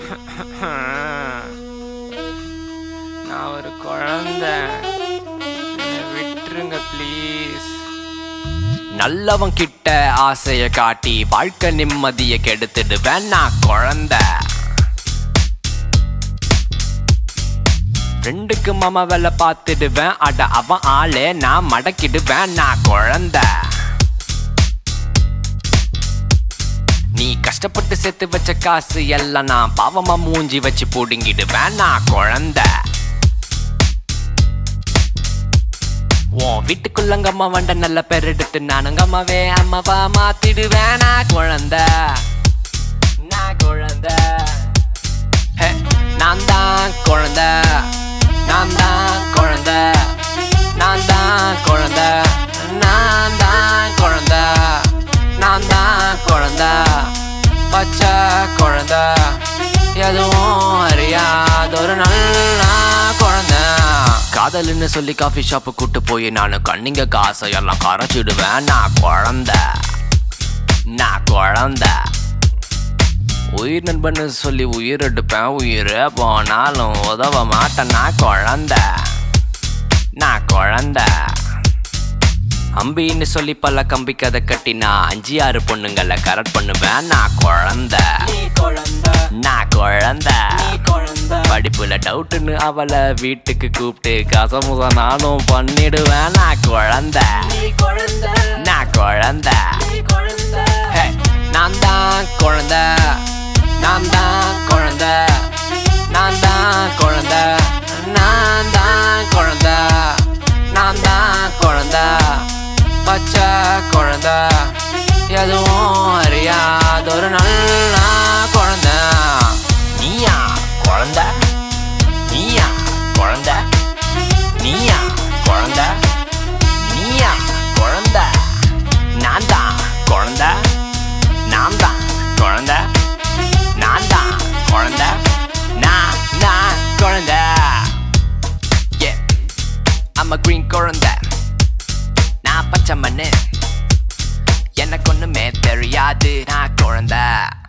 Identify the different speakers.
Speaker 1: நான் ஒரு குழந்தை என்னை விட்டுருங்க ப்ளீஸ்
Speaker 2: நல்லவன் கிட்ட ஆசைய காட்டி வாழ்க்கை நிம்மதிய கெடுத்துடுவேன் நான் குழந்தை ரெண்டுக்கு மாமா வேலை பார்த்துடுவேன் அட அவன் ஆளே நான் மடக்கிடுவேன் நான் குழந்தை நீ கஷ்டப்பட்டு சேர்த்து வச்ச காசு எல்லாம் நான் பாவமா மூஞ்சி வச்சு புடுங்கிடுவேன் நான் குழந்தை உன் வீட்டுக்குள்ளங்கம்மா வண்ட நல்ல பேர் எடுத்து நானுங்கம்மாவே அம்மாவா மாத்திடுவேன் நான் குழந்தை நான் குழந்தை ஹே, நான் தான் குழந்தை நான் தான் குழந்தை நான் தான் குழந்தை நான் தான் குழந்தை நான் தான் குழந்தை பச்சை குழந்தை எதுவும் அறியாத ஒரு நல்ல குழந்தை காதல்னு சொல்லி காஃபி ஷாப்பு கூட்டு போய் நான் கண்ணிங்க காசையெல்லாம் கரைச்சிடுவேன் நான் குழந்தை நான் குழந்தை உயிர் நண்பன்னு சொல்லி உயிர் எடுப்பேன் உயிரே போனாலும் உதவ மாட்டேன் நான் குழந்தை நான் குழந்தை அம்பின்னு சொல்லி பல கம்பி கதை கட்டி நான் அஞ்சு ஆறு பொண்ணுங்களை கரெக்ட் பண்ணுவேன் நான் குழந்தை நான் குழந்தை படிப்புல டவுட்டுன்னு அவளை வீட்டுக்கு கூப்பிட்டு கசமுச நானும் பண்ணிடுவேன் நான் குழந்தை நான் குழந்தை ஹே, நான் தான் குழந்தை நான் தான் குழந்தை நான் தான் குழந்தை நான் தான் குழந்தை நான் தான் குழந்தை பச்சை குழந்தை எதுவும் அறியாத ஒரு நல்ல குழந்தை நீயா குழந்தை நீயா குழந்தை நீயா குழந்தை நீயா குழந்தை நான் தான் குழந்தை நான் தான் குழந்தை நான் தான் குழந்தை நான் நான் குழந்தை Yeah, I'm a green குழந்தை நான் பச்சை மண்ணு எனக்கு ஒண்ணுமே தெரியாது நான் குழந்தை